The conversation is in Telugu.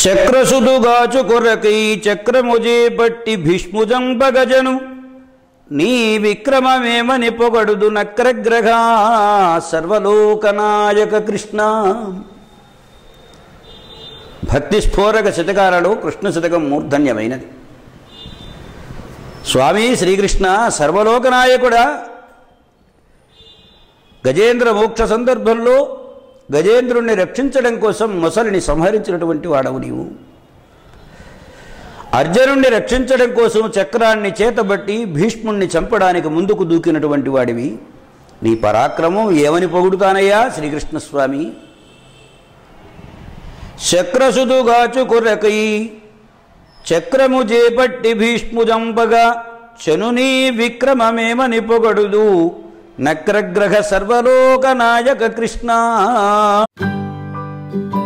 చక్రసుదుగాచు కొరకై చక్రముజే పట్టి భీష్ముజంబగజను నీ విక్రమమేమని పొగడుదు నక్రగ్రహ సర్వలోకనాయక కృష్ణ భక్తి స్ఫోరక శతకాలలో కృష్ణ శతకం మూర్ధన్యమైనది స్వామి శ్రీకృష్ణ సర్వలోకనాయకుడా గజేంద్ర మోక్ష సందర్భంలో గజేంద్రుణ్ణి రక్షించడం కోసం మొసలిని సంహరించినటువంటి వాడవు నీవు అర్జునుణ్ణి రక్షించడం కోసం చక్రాన్ని చేతబట్టి భీష్ముణ్ణి చంపడానికి ముందుకు దూకినటువంటి వాడివి నీ పరాక్రమం ఏమని పొగుడుతానయ్యా శ్రీకృష్ణస్వామి చక్రసుదుగాచు కొరకై చక్రము చేపట్టి భీష్ము చంపగా చనునీ విక్రమమేమని పొగడుదు నక్రగ్రహ సర్వలోక నాయక కృష్ణ